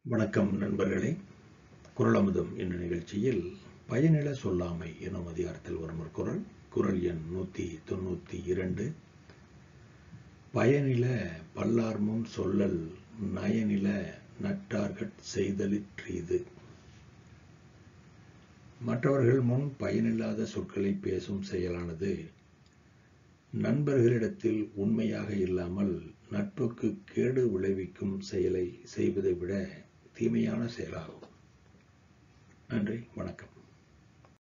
வணக்கம் நண்பர்களே குரலமுதம் என்ற நிகழ்ச்சியில் பயனில சொல்லாமை எனும் அதிகாரத்தில் வரும் ஒரு குரல் குரல் எண் நூற்றி தொண்ணூற்றி இரண்டு பயனில பல்லார்முன் சொல்லல் நயனில நட்டார்கட் செய்தலிற்றீது மற்றவர்கள் முன் பயனில்லாத சொற்களை பேசும் செயலானது நண்பர்களிடத்தில் உண்மையாக இல்லாமல் நட்புக்கு கேடு விளைவிக்கும் செயலை செய்வதை விட தீமையான செயலாகும் நன்றி வணக்கம்